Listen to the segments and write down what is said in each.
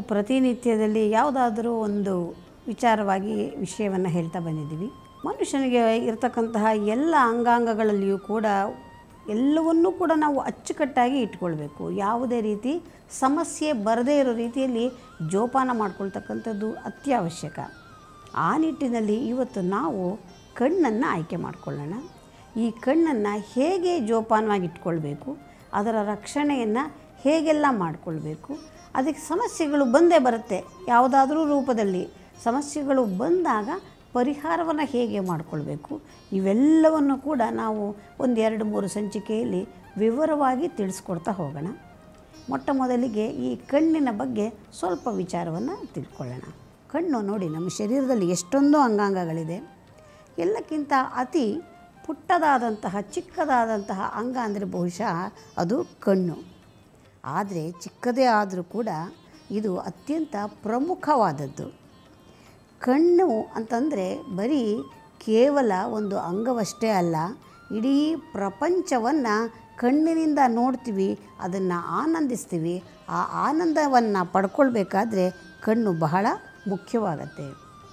ಪ್ರತಿನಿತ್ಯದಲ್ಲಿ ಯಾವುದಾದರೂ ಒಂದು ವಿಚಾರವಾಗಿ ವಿಷಯವನ್ನು ಹೇಳ್ತಾ ಬಂದಿದ್ದೀವಿ ಮನುಷ್ಯನಿಗೆ ಇರತಕ್ಕಂತಹ ಎಲ್ಲ ಅಂಗಾಂಗಗಳಲ್ಲಿಯೂ ಕೂಡ ಎಲ್ಲವನ್ನೂ ಕೂಡ ನಾವು ಅಚ್ಚುಕಟ್ಟಾಗಿ ಇಟ್ಕೊಳ್ಬೇಕು ಯಾವುದೇ ರೀತಿ ಸಮಸ್ಯೆ ಬರದೇ ಇರೋ ರೀತಿಯಲ್ಲಿ ಜೋಪಾನ ಮಾಡ್ಕೊಳ್ತಕ್ಕಂಥದ್ದು ಅತ್ಯವಶ್ಯಕ ಆ ನಿಟ್ಟಿನಲ್ಲಿ ಇವತ್ತು ನಾವು ಕಣ್ಣನ್ನು ಆಯ್ಕೆ ಮಾಡಿಕೊಳ್ಳೋಣ ಈ ಕಣ್ಣನ್ನು ಹೇಗೆ ಜೋಪಾನವಾಗಿ ಇಟ್ಕೊಳ್ಬೇಕು ಅದರ ರಕ್ಷಣೆಯನ್ನು ಹೇಗೆಲ್ಲ ಮಾಡಿಕೊಳ್ಬೇಕು ಅದಕ್ಕೆ ಸಮಸ್ಯೆಗಳು ಬಂದೇ ಬರುತ್ತೆ ಯಾವುದಾದ್ರೂ ರೂಪದಲ್ಲಿ ಸಮಸ್ಯೆಗಳು ಬಂದಾಗ ಪರಿಹಾರವನ್ನು ಹೇಗೆ ಮಾಡಿಕೊಳ್ಬೇಕು ಇವೆಲ್ಲವನ್ನು ಕೂಡ ನಾವು ಒಂದು ಎರಡು ಮೂರು ಸಂಚಿಕೆಯಲ್ಲಿ ವಿವರವಾಗಿ ತಿಳಿಸ್ಕೊಡ್ತಾ ಹೋಗೋಣ ಮೊಟ್ಟ ಮೊದಲಿಗೆ ಈ ಕಣ್ಣಿನ ಬಗ್ಗೆ ಸ್ವಲ್ಪ ವಿಚಾರವನ್ನು ತಿಳ್ಕೊಳ್ಳೋಣ ಕಣ್ಣು ನೋಡಿ ನಮ್ಮ ಶರೀರದಲ್ಲಿ ಎಷ್ಟೊಂದು ಅಂಗಾಂಗಗಳಿದೆ ಎಲ್ಲಕ್ಕಿಂತ ಅತಿ ಪುಟ್ಟದಾದಂತಹ ಚಿಕ್ಕದಾದಂತಹ ಅಂಗ ಅಂದರೆ ಬಹುಶಃ ಅದು ಕಣ್ಣು ಆದರೆ ಚಿಕ್ಕದೇ ಆದರೂ ಕೂಡ ಇದು ಅತ್ಯಂತ ಪ್ರಮುಖವಾದದ್ದು ಕಣ್ಣು ಅಂತಂದರೆ ಬರೀ ಕೇವಲ ಒಂದು ಅಂಗವಷ್ಟೇ ಅಲ್ಲ ಇಡೀ ಪ್ರಪಂಚವನ್ನು ಕಣ್ಣಿನಿಂದ ನೋಡ್ತೀವಿ ಅದನ್ನು ಆನಂದಿಸ್ತೀವಿ ಆ ಆನಂದವನ್ನು ಪಡ್ಕೊಳ್ಬೇಕಾದ್ರೆ ಕಣ್ಣು ಬಹಳ ಮುಖ್ಯವಾಗತ್ತೆ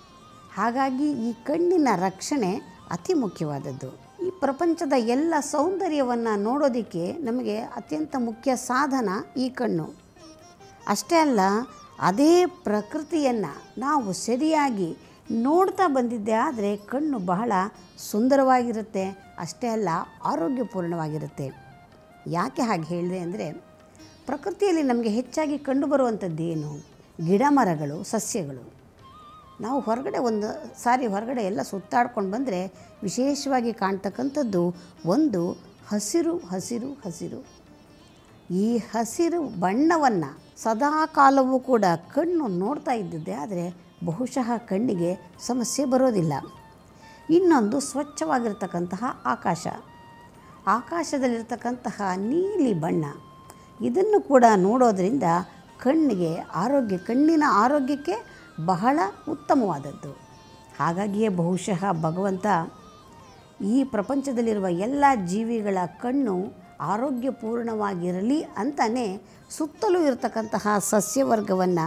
ಹಾಗಾಗಿ ಈ ಕಣ್ಣಿನ ರಕ್ಷಣೆ ಅತಿ ಮುಖ್ಯವಾದದ್ದು ಈ ಪ್ರಪಂಚದ ಎಲ್ಲ ಸೌಂದರ್ಯವನ್ನು ನೋಡೋದಕ್ಕೆ ನಮಗೆ ಅತ್ಯಂತ ಮುಖ್ಯ ಸಾಧನ ಈ ಕಣ್ಣು ಅಷ್ಟೇ ಅಲ್ಲ ಅದೇ ಪ್ರಕೃತಿಯನ್ನು ನಾವು ಸರಿಯಾಗಿ ನೋಡ್ತಾ ಬಂದಿದ್ದೆ ಆದರೆ ಕಣ್ಣು ಬಹಳ ಸುಂದರವಾಗಿರುತ್ತೆ ಅಷ್ಟೇ ಅಲ್ಲ ಆರೋಗ್ಯಪೂರ್ಣವಾಗಿರುತ್ತೆ ಯಾಕೆ ಹಾಗೆ ಹೇಳಿದೆ ಅಂದರೆ ಪ್ರಕೃತಿಯಲ್ಲಿ ನಮಗೆ ಹೆಚ್ಚಾಗಿ ಕಂಡುಬರುವಂಥದ್ದೇನು ಗಿಡ ಮರಗಳು ಸಸ್ಯಗಳು ನಾವು ಹೊರಗಡೆ ಒಂದು ಸಾರಿ ಹೊರಗಡೆ ಎಲ್ಲ ಸುತ್ತಾಡ್ಕೊಂಡು ಬಂದರೆ ವಿಶೇಷವಾಗಿ ಕಾಣ್ತಕ್ಕಂಥದ್ದು ಒಂದು ಹಸಿರು ಹಸಿರು ಹಸಿರು ಈ ಹಸಿರು ಬಣ್ಣವನ್ನು ಸದಾ ಕಾಲವೂ ಕೂಡ ಕಣ್ಣು ನೋಡ್ತಾ ಇದ್ದಿದ್ದೆ ಆದರೆ ಬಹುಶಃ ಕಣ್ಣಿಗೆ ಸಮಸ್ಯೆ ಬರೋದಿಲ್ಲ ಇನ್ನೊಂದು ಸ್ವಚ್ಛವಾಗಿರ್ತಕ್ಕಂತಹ ಆಕಾಶ ಆಕಾಶದಲ್ಲಿರ್ತಕ್ಕಂತಹ ನೀಲಿ ಬಣ್ಣ ಇದನ್ನು ಕೂಡ ನೋಡೋದರಿಂದ ಕಣ್ಣಿಗೆ ಆರೋಗ್ಯ ಕಣ್ಣಿನ ಆರೋಗ್ಯಕ್ಕೆ ಬಹಳ ಉತ್ತಮವಾದದ್ದು ಹಾಗಾಗಿಯೇ ಬಹುಶಃ ಭಗವಂತ ಈ ಪ್ರಪಂಚದಲ್ಲಿರುವ ಎಲ್ಲ ಜೀವಿಗಳ ಕಣ್ಣು ಆರೋಗ್ಯಪೂರ್ಣವಾಗಿರಲಿ ಅಂತಲೇ ಸುತ್ತಲೂ ಇರತಕ್ಕಂತಹ ಸಸ್ಯವರ್ಗವನ್ನು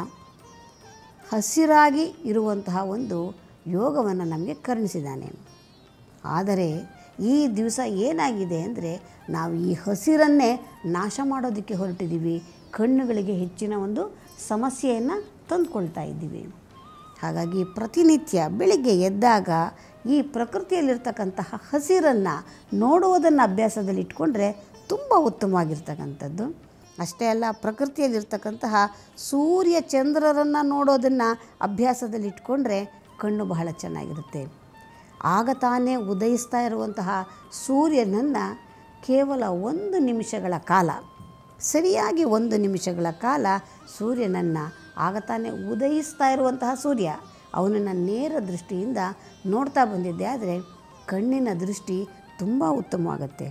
ಹಸಿರಾಗಿ ಇರುವಂತಹ ಒಂದು ಯೋಗವನ್ನು ನಮಗೆ ಕರುಣಿಸಿದ್ದಾನೆ ಆದರೆ ಈ ದಿವಸ ಏನಾಗಿದೆ ಅಂದರೆ ನಾವು ಈ ಹಸಿರನ್ನೇ ನಾಶ ಮಾಡೋದಕ್ಕೆ ಹೊರಟಿದ್ದೀವಿ ಕಣ್ಣುಗಳಿಗೆ ಹೆಚ್ಚಿನ ಒಂದು ಸಮಸ್ಯೆಯನ್ನು ತಂದುಕೊಳ್ತಾ ಇದ್ದೀವಿ ಹಾಗಾಗಿ ಪ್ರತಿನಿತ್ಯ ಬೆಳಿಗ್ಗೆ ಎದ್ದಾಗ ಈ ಪ್ರಕೃತಿಯಲ್ಲಿರ್ತಕ್ಕಂತಹ ಹಸಿರನ್ನು ನೋಡುವುದನ್ನು ಅಭ್ಯಾಸದಲ್ಲಿ ಇಟ್ಕೊಂಡ್ರೆ ತುಂಬ ಉತ್ತಮವಾಗಿರ್ತಕ್ಕಂಥದ್ದು ಅಷ್ಟೇ ಅಲ್ಲ ಪ್ರಕೃತಿಯಲ್ಲಿರ್ತಕ್ಕಂತಹ ಸೂರ್ಯ ಚಂದ್ರರನ್ನು ನೋಡೋದನ್ನು ಅಭ್ಯಾಸದಲ್ಲಿ ಇಟ್ಕೊಂಡ್ರೆ ಕಣ್ಣು ಬಹಳ ಚೆನ್ನಾಗಿರುತ್ತೆ ಆಗ ತಾನೇ ಉದಯಿಸ್ತಾ ಇರುವಂತಹ ಸೂರ್ಯನನ್ನು ಕೇವಲ ಒಂದು ನಿಮಿಷಗಳ ಕಾಲ ಸರಿಯಾಗಿ ಒಂದು ನಿಮಿಷಗಳ ಕಾಲ ಸೂರ್ಯನನ್ನು ಆಗ ತಾನೇ ಉದಯಿಸ್ತಾ ಇರುವಂತಹ ಸೂರ್ಯ ಅವನನ್ನು ನೇರ ದೃಷ್ಟಿಯಿಂದ ನೋಡ್ತಾ ಬಂದಿದ್ದೆ ಆದರೆ ಕಣ್ಣಿನ ದೃಷ್ಟಿ ತುಂಬ ಉತ್ತಮವಾಗುತ್ತೆ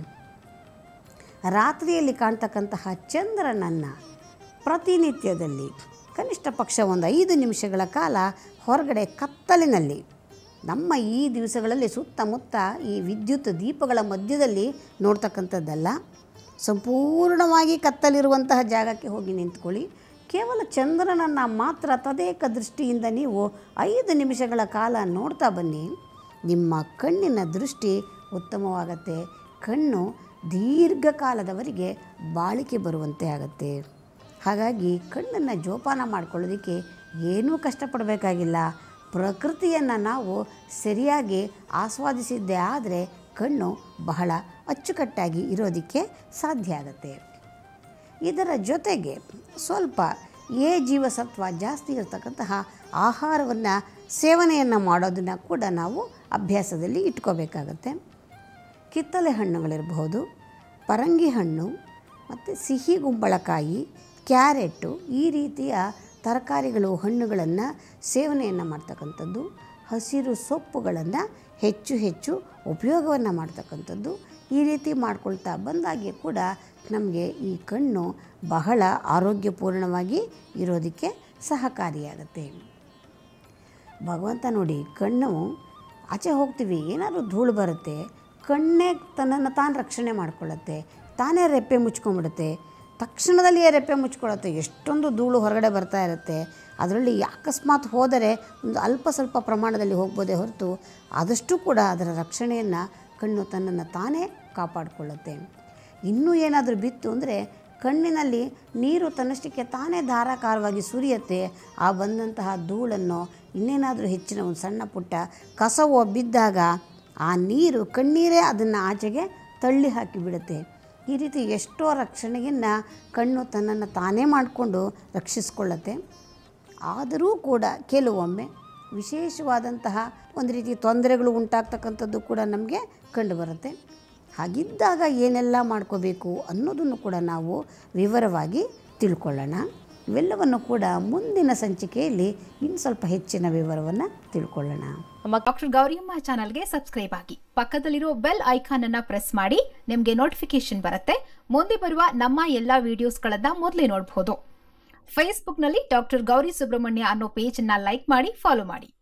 ರಾತ್ರಿಯಲ್ಲಿ ಕಾಣ್ತಕ್ಕಂತಹ ಚಂದ್ರನನ್ನು ಪ್ರತಿನಿತ್ಯದಲ್ಲಿ ಕನಿಷ್ಠ ಪಕ್ಷ ಒಂದು ಐದು ನಿಮಿಷಗಳ ಕಾಲ ಹೊರಗಡೆ ಕತ್ತಲಿನಲ್ಲಿ ನಮ್ಮ ಈ ದಿವಸಗಳಲ್ಲಿ ಸುತ್ತಮುತ್ತ ಈ ವಿದ್ಯುತ್ ದೀಪಗಳ ಮಧ್ಯದಲ್ಲಿ ನೋಡ್ತಕ್ಕಂಥದ್ದಲ್ಲ ಸಂಪೂರ್ಣವಾಗಿ ಕತ್ತಲಿರುವಂತಹ ಜಾಗಕ್ಕೆ ಹೋಗಿ ನಿಂತ್ಕೊಳ್ಳಿ ಕೇವಲ ಚಂದ್ರನನ್ನು ಮಾತ್ರ ತದೇಕ ದೃಷ್ಟಿಯಿಂದ ನೀವು ಐದು ನಿಮಿಷಗಳ ಕಾಲ ನೋಡ್ತಾ ಬನ್ನಿ ನಿಮ್ಮ ಕಣ್ಣಿನ ದೃಷ್ಟಿ ಉತ್ತಮವಾಗತ್ತೆ ಕಣ್ಣು ದೀರ್ಘಕಾಲದವರೆಗೆ ಬಾಳಿಕೆ ಬರುವಂತೆ ಆಗುತ್ತೆ ಹಾಗಾಗಿ ಕಣ್ಣನ್ನು ಜೋಪಾನ ಮಾಡ್ಕೊಳ್ಳೋದಕ್ಕೆ ಏನೂ ಕಷ್ಟಪಡಬೇಕಾಗಿಲ್ಲ ಪ್ರಕೃತಿಯನ್ನು ನಾವು ಸರಿಯಾಗಿ ಆಸ್ವಾದಿಸಿದ್ದೇ ಆದರೆ ಕಣ್ಣು ಬಹಳ ಅಚ್ಚುಕಟ್ಟಾಗಿ ಇರೋದಕ್ಕೆ ಸಾಧ್ಯ ಆಗುತ್ತೆ ಇದರ ಜೊತೆಗೆ ಸ್ವಲ್ಪ ಎ ಜೀವಸತ್ವ ಜಾಸ್ತಿ ಇರತಕ್ಕಂತಹ ಆಹಾರವನ್ನು ಸೇವನೆಯನ್ನು ಮಾಡೋದನ್ನು ಕೂಡ ನಾವು ಅಭ್ಯಾಸದಲ್ಲಿ ಇಟ್ಕೋಬೇಕಾಗತ್ತೆ ಕಿತ್ತಳೆ ಹಣ್ಣುಗಳಿರಬಹುದು ಪರಂಗಿ ಹಣ್ಣು ಮತ್ತು ಸಿಹಿ ಗುಂಬಳಕಾಯಿ ಕ್ಯಾರೆಟು ಈ ರೀತಿಯ ತರಕಾರಿಗಳು ಹಣ್ಣುಗಳನ್ನು ಸೇವನೆಯನ್ನು ಮಾಡ್ತಕ್ಕಂಥದ್ದು ಹಸಿರು ಸೊಪ್ಪುಗಳನ್ನು ಹೆಚ್ಚು ಹೆಚ್ಚು ಉಪಯೋಗವನ್ನು ಮಾಡ್ತಕ್ಕಂಥದ್ದು ಈ ರೀತಿ ಮಾಡ್ಕೊಳ್ತಾ ಬಂದಾಗೆ ಕೂಡ ನಮಗೆ ಈ ಕಣ್ಣು ಬಹಳ ಆರೋಗ್ಯಪೂರ್ಣವಾಗಿ ಇರೋದಕ್ಕೆ ಸಹಕಾರಿಯಾಗುತ್ತೆ ಭಗವಂತ ನೋಡಿ ಕಣ್ಣು ಆಚೆ ಹೋಗ್ತೀವಿ ಏನಾದರೂ ಧೂಳು ಬರುತ್ತೆ ಕಣ್ಣೇ ತನ್ನನ್ನು ತಾನು ರಕ್ಷಣೆ ಮಾಡ್ಕೊಳ್ಳುತ್ತೆ ತಾನೇ ರೆಪ್ಪೆ ಮುಚ್ಕೊಂಡ್ಬಿಡುತ್ತೆ ತಕ್ಷಣದಲ್ಲಿಯೇ ರೆಪ್ಪೆ ಮುಚ್ಕೊಳ್ಳುತ್ತೆ ಎಷ್ಟೊಂದು ಧೂಳು ಹೊರಗಡೆ ಬರ್ತಾ ಇರುತ್ತೆ ಅದರಲ್ಲಿ ಅಕಸ್ಮಾತ್ ಹೋದರೆ ಒಂದು ಅಲ್ಪ ಸ್ವಲ್ಪ ಪ್ರಮಾಣದಲ್ಲಿ ಹೋಗ್ಬೋದೇ ಹೊರತು ಆದಷ್ಟು ಕೂಡ ಅದರ ರಕ್ಷಣೆಯನ್ನು ಕಣ್ಣು ತನ್ನನ್ನು ತಾನೇ ಕಾಪಾಡಿಕೊಳ್ಳುತ್ತೆ ಇನ್ನೂ ಏನಾದರೂ ಬಿತ್ತು ಅಂದರೆ ಕಣ್ಣಿನಲ್ಲಿ ನೀರು ತನ್ನಷ್ಟಕ್ಕೆ ತಾನೇ ಧಾರಾಕಾರವಾಗಿ ಸುರಿಯುತ್ತೆ ಆ ಬಂದಂತಹ ಧೂಳನ್ನು ಇನ್ನೇನಾದರೂ ಹೆಚ್ಚಿನ ಒಂದು ಸಣ್ಣ ಪುಟ್ಟ ಕಸವೋ ಬಿದ್ದಾಗ ಆ ನೀರು ಕಣ್ಣೀರೇ ಅದನ್ನು ಆಚೆಗೆ ತಳ್ಳಿ ಹಾಕಿಬಿಡುತ್ತೆ ಈ ರೀತಿ ಎಷ್ಟೋ ರಕ್ಷಣೆಯನ್ನು ಕಣ್ಣು ತನ್ನನ್ನು ತಾನೇ ಮಾಡಿಕೊಂಡು ರಕ್ಷಿಸ್ಕೊಳ್ಳುತ್ತೆ ಆದರೂ ಕೂಡ ಕೆಲವೊಮ್ಮೆ ವಿಶೇಷವಾದಂತಹ ಒಂದು ರೀತಿ ತೊಂದರೆಗಳು ಉಂಟಾಗ್ತಕ್ಕಂಥದ್ದು ಕೂಡ ನಮಗೆ ಕಂಡುಬರುತ್ತೆ ಹಾಗಿದ್ದಾಗ ಏನೆಲ್ಲ ಮಾಡ್ಕೋಬೇಕು ಅನ್ನೋದನ್ನು ಕೂಡ ನಾವು ವಿವರವಾಗಿ ತಿಳ್ಕೊಳ್ಳೋಣ ಇವೆಲ್ಲವನ್ನು ಕೂಡ ಮುಂದಿನ ಸಂಚಿಕೆಯಲ್ಲಿ ಇನ್ನು ಸ್ವಲ್ಪ ಹೆಚ್ಚಿನ ವಿವರವನ್ನು ತಿಳ್ಕೊಳ್ಳೋಣ ನಮ್ಮ ಡಾಕ್ಟರ್ ಗೌರಿಯಮ್ಮ ಚಾನಲ್ಗೆ ಸಬ್ಸ್ಕ್ರೈಬ್ ಆಗಿ ಪಕ್ಕದಲ್ಲಿರೋ ಬೆಲ್ ಐಕಾನ್ ಅನ್ನ ಪ್ರೆಸ್ ಮಾಡಿ ನಿಮಗೆ ನೋಟಿಫಿಕೇಶನ್ ಬರುತ್ತೆ ಮುಂದೆ ಬರುವ ನಮ್ಮ ಎಲ್ಲಾ ವಿಡಿಯೋಸ್ಗಳನ್ನ ಮೊದಲೇ ನೋಡಬಹುದು ಫೇಸ್ಬುಕ್ನಲ್ಲಿ ಡಾಕ್ಟರ್ ಗೌರಿ ಸುಬ್ರಹ್ಮಣ್ಯ ಅನ್ನೋ ಪೇಜ್ ಅನ್ನ ಲೈಕ್ ಮಾಡಿ ಫಾಲೋ ಮಾಡಿ